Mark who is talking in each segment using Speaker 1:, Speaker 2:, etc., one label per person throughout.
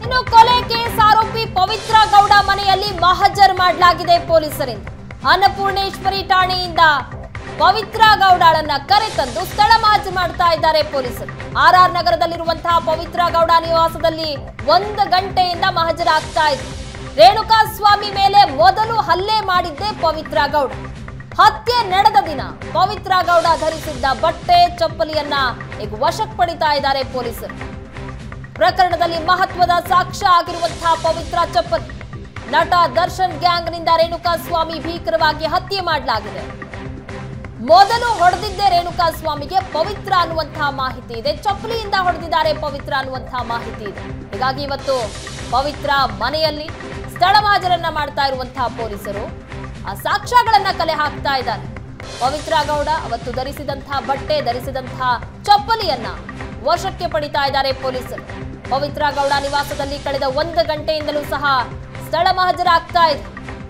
Speaker 1: ಇನ್ನು ಕೊಲೆ ಕೇಸ್ ಆರೋಪಿ ಪವಿತ್ರ ಗೌಡ ಮನೆಯಲ್ಲಿ ಮಹಜರ್ ಮಾಡಲಾಗಿದೆ ಪೊಲೀಸರಿಂದ ಅನ್ನಪೂರ್ಣೇಶ್ವರಿ ಠಾಣೆಯಿಂದ ಪವಿತ್ರ ಗೌಡಳನ್ನ ಕರೆತಂದು ಸ್ಥಳ ಮಾಜಿ ಮಾಡ್ತಾ ಇದ್ದಾರೆ ಪೊಲೀಸರು ಆರ್ ಆರ್ ನಗರದಲ್ಲಿರುವಂತಹ ಪವಿತ್ರ ಗೌಡ ನಿವಾಸದಲ್ಲಿ ಒಂದು ಗಂಟೆಯಿಂದ ಮಹಜರ್ ಆಗ್ತಾ ಇದೆ ರೇಣುಕಾ ಸ್ವಾಮಿ ಮೇಲೆ ಮೊದಲು ಹಲ್ಲೆ ಮಾಡಿದ್ದೇ ಪವಿತ್ರ ಗೌಡ ಹತ್ಯೆ ನಡೆದ ದಿನ ಪವಿತ್ರ ಗೌಡ ಧರಿಸಿದ್ದ ಬಟ್ಟೆ ಚಪ್ಪಲಿಯನ್ನ ಈಗ ವಶಕ್ಕೆ ಪಡಿತಾ ಇದ್ದಾರೆ ಪೊಲೀಸರು ಪ್ರಕರಣದಲ್ಲಿ ಮಹತ್ವದ ಸಾಕ್ಷ್ಯ ಆಗಿರುವಂತಹ ಪವಿತ್ರ ಚಪ್ಪಲಿ ನಟ ದರ್ಶನ್ ಗ್ಯಾಂಗ್ನಿಂದ ರೇಣುಕಾ ಸ್ವಾಮಿ ಭೀಕರವಾಗಿ ಹತ್ಯೆ ಮಾಡಲಾಗಿದೆ ಮೊದಲು ಹೊಡೆದಿದ್ದೆ ರೇಣುಕಾ ಸ್ವಾಮಿಗೆ ಪವಿತ್ರ ಅನ್ನುವಂತಹ ಮಾಹಿತಿ ಇದೆ ಚಪ್ಪಲಿಯಿಂದ ಹೊಡೆದಿದ್ದಾರೆ ಪವಿತ್ರ ಅನ್ನುವಂತಹ ಮಾಹಿತಿ ಇದೆ ಹೀಗಾಗಿ ಇವತ್ತು ಪವಿತ್ರ ಮನೆಯಲ್ಲಿ ಸ್ಥಳ ಮಾಜರನ್ನ ಮಾಡ್ತಾ ಇರುವಂತಹ ಪೊಲೀಸರು ಆ ಸಾಕ್ಷ್ಯಗಳನ್ನ ಕಲೆ ಹಾಕ್ತಾ ಇದ್ದಾರೆ ಪವಿತ್ರ ಗೌಡ ಅವತ್ತು ಧರಿಸಿದಂತಹ ಬಟ್ಟೆ ಧರಿಸಿದಂತಹ ಚಪ್ಪಲಿಯನ್ನ ವಶಕ್ಕೆ ಪಡಿತಾ ಇದ್ದಾರೆ ಪೊಲೀಸರು ಪವಿತ್ರ ಗೌಡ ನಿವಾಸದಲ್ಲಿ ಕಳೆದ ಒಂದು ಗಂಟೆಯಿಂದಲೂ ಸಹ ಸ್ಥಳ ಮಹಜರಾಗ್ತಾ ಇದೆ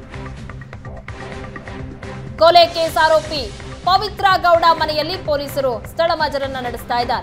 Speaker 1: ಕೊಲೆ ಕೇಸ್ ಆರೋಪಿ ಪವಿತ್ರ ಗೌಡ ಮನೆಯಲ್ಲಿ ಪೊಲೀಸರು ಸ್ಥಳ ಮಹಜರನ್ನ ನಡೆಸ್ತಾ ಇದ್ದಾರೆ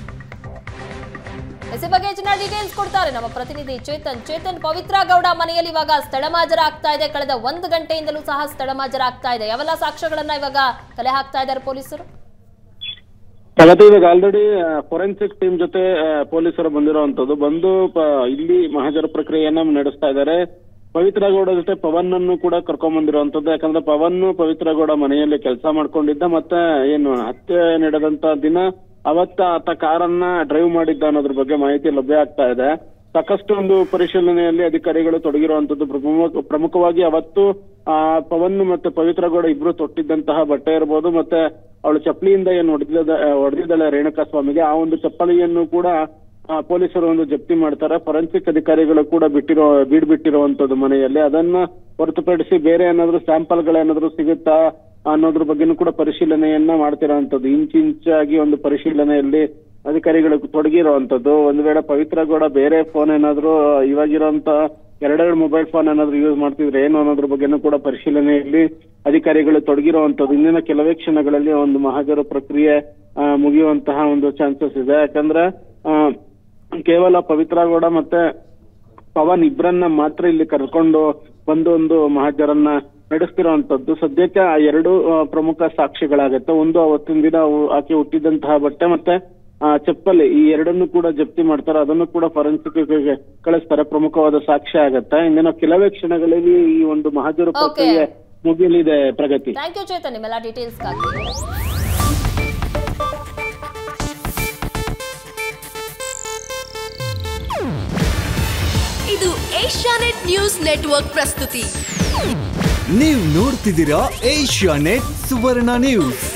Speaker 1: ಇದ್ರ ಬಗ್ಗೆ ಹೆಚ್ಚಿನ ಡೀಟೇಲ್ಸ್ ಕೊಡ್ತಾರೆ ನಮ್ಮ ಪ್ರತಿನಿಧಿ ಚೇತನ್ ಚೇತನ್ ಪವಿತ್ರ ಗೌಡ ಮನೆಯಲ್ಲಿ ಇವಾಗ ಸ್ಥಳ ಮಾಜರಾಗ್ತಾ ಇದೆ ಕಳೆದ ಒಂದು ಗಂಟೆಯಿಂದಲೂ ಸಹ ಸ್ಥಳ ಮಾಜರಾಗ್ತಾ ಇದೆ ಯಾವೆಲ್ಲ ಸಾಕ್ಷ್ಯಗಳನ್ನ ಇವಾಗ ಕಲೆ ಹಾಕ್ತಾ ಇದ್ದಾರೆ ಪೊಲೀಸರು
Speaker 2: ಪ್ರಗತಿ ಇವಾಗ ಆಲ್ರೆಡಿ ಫೊರೆನ್ಸಿಕ್ ಟೀಮ್ ಜೊತೆ ಆ, ಪೊಲೀಸರು ಬಂದಿರುವಂತದ್ದು ಬಂದು ಪ- ಇಲ್ಲಿ ಮಹಾಜರ ಪ್ರಕ್ರಿಯೆಯನ್ನ ನಡೆಸ್ತಾ ಇದ್ದಾರೆ ಪವಿತ್ರ ಗೌಡ ಜೊತೆ ಪವನ್ ಅನ್ನು ಕೂಡ ಕರ್ಕೊಂಡ್ ಬಂದಿರುವಂತದ್ದು ಯಾಕಂದ್ರೆ ಪವನ್ ಪವಿತ್ರ ಗೌಡ ಮನೆಯಲ್ಲಿ ಕೆಲಸ ಮಾಡ್ಕೊಂಡಿದ್ದ ಮತ್ತೆ ಏನು ಹತ್ಯೆ ನಡೆದಂತ ದಿನ ಅವತ್ತ ಆತ ಕಾರನ್ನ ಡ್ರೈವ್ ಮಾಡಿದ್ದ ಅನ್ನೋದ್ರ ಬಗ್ಗೆ ಮಾಹಿತಿ ಲಭ್ಯ ಆಗ್ತಾ ಇದೆ ಸಾಕಷ್ಟು ಒಂದು ಪರಿಶೀಲನೆಯಲ್ಲಿ ಅಧಿಕಾರಿಗಳು ತೊಡಗಿರುವಂತದ್ದು ಪ್ರಮುಖ ಪ್ರಮುಖವಾಗಿ ಅವತ್ತು ಆ ಪವನ್ ಮತ್ತೆ ಪವಿತ್ರ ಗೌಡ ಇಬ್ರು ತೊಟ್ಟಿದ್ದಂತಹ ಬಟ್ಟೆ ಇರ್ಬೋದು ಮತ್ತೆ ಅವಳು ಚಪ್ಪಲಿಯಿಂದ ಏನು ಹೊಡೆದಿದ್ದ ಹೊಡೆದಿದ್ದಾಳೆ ರೇಣುಕಾ ಸ್ವಾಮಿಗೆ ಆ ಒಂದು ಚಪ್ಪಲಿಯನ್ನು ಕೂಡ ಆ, ಪೊಲೀಸರು ಒಂದು ಜಪ್ತಿ ಮಾಡ್ತಾರೆ ಫೊರೆನ್ಸಿಕ್ ಅಧಿಕಾರಿಗಳು ಕೂಡ ಬಿಟ್ಟಿರೋ ಬೀಡ್ ಬಿಟ್ಟಿರುವಂತದ್ದು ಮನೆಯಲ್ಲಿ ಅದನ್ನ ಹೊರತುಪಡಿಸಿ ಬೇರೆ ಏನಾದ್ರು ಸ್ಯಾಂಪಲ್ಗಳೇನಾದ್ರು ಸಿಗುತ್ತಾ ಅನ್ನೋದ್ರ ಬಗ್ಗೆನೂ ಕೂಡ ಪರಿಶೀಲನೆಯನ್ನ ಮಾಡ್ತಿರೋವಂಥದ್ದು ಇಂಚಿಂಚಾಗಿ ಒಂದು ಪರಿಶೀಲನೆಯಲ್ಲಿ ಅಧಿಕಾರಿಗಳು ತೊಡಗಿರುವಂತದ್ದು ಒಂದು ವೇಳೆ ಪವಿತ್ರ ಗೌಡ ಬೇರೆ ಫೋನ್ ಏನಾದ್ರು ಇವಾಗಿರೋಂತ ಎರಡೆರಡು ಮೊಬೈಲ್ ಫೋನ್ ಏನಾದ್ರು ಯೂಸ್ ಮಾಡ್ತಿದ್ರೆ ಏನು ಅನ್ನೋದ್ರ ಬಗ್ಗೆನೂ ಕೂಡ ಪರಿಶೀಲನೆಯಲ್ಲಿ ಅಧಿಕಾರಿಗಳು ತೊಡಗಿರುವಂತದ್ದು ಇಂದಿನ ಕೆಲವೇ ಕ್ಷಣಗಳಲ್ಲಿ ಒಂದು ಮಹಾಜರು ಪ್ರಕ್ರಿಯೆ ಆ, ಮುಗಿಯುವಂತಹ ಒಂದು ಚಾನ್ಸಸ್ ಇದೆ ಯಾಕಂದ್ರೆ ಆ, ಕೇವಲ ಪವಿತ್ರ ಗೌಡ ಮತ್ತೆ ಪವನ್ ಇಬ್ರನ್ನ ಮಾತ್ರ ಇಲ್ಲಿ ಕರ್ಕೊಂಡು ಬಂದು ಒಂದು ಮಹಾಜರನ್ನ ನಡೆಸ್ತಿರುವಂತದ್ದು ಸದ್ಯಕ್ಕೆ ಆ ಎರಡು ಆ, ಪ್ರಮುಖ ಸಾಕ್ಷಿಗಳಾಗತ್ತೆ ಒಂದು ಅವತ್ತಿನ ದಿನ ಅವು- ಆಕೆ ಹುಟ್ಟಿದಂತಹ ಬಟ್ಟೆ ಮತ್ತೆ ಆ, ಚಪ್ಪಲಿ ಈ ಎರಡನ್ನು ಕೂಡ ಜಪ್ತಿ ಮಾಡ್ತಾರೆ ಅದನ್ನು ಕೂಡ ಫೊರೆನ್ಸಿಕ್ ಕಳಿಸ್ತಾರೆ ಪ್ರಮುಖವಾದ ಸಾಕ್ಷ್ಯ ಆಗತ್ತೆ ಇಂದಿನ ಕೆಲವೇ ಕ್ಷಣಗಳಲ್ಲಿ ಈ ಒಂದು ಮಹಾಜರು
Speaker 1: Okay.
Speaker 2: ಪ್ರಕ್ರಿಯೆ ಮುಗಿಯಲಿದೆ ಪ್ರಗತಿ
Speaker 1: ಥ್ಯಾಂಕ್ ಯು ಚೇತನ್ ನಿಮ್ಮೆಲ್ಲ ಡೀಟೇಲ್ಸ್ಗಾಗಿ
Speaker 3: ಇದು ಏಷ್ಯಾನೆಟ್ ನ್ಯೂಸ್ ನೆಟ್ವರ್ಕ್ ಪ್ರಸ್ತುತಿ
Speaker 4: ನೀವು ನೋಡ್ತಿದ್ದೀರಾ ಏಷ್ಯಾ ನೆಟ್ ಸುವರ್ಣ ನ್ಯೂಸ್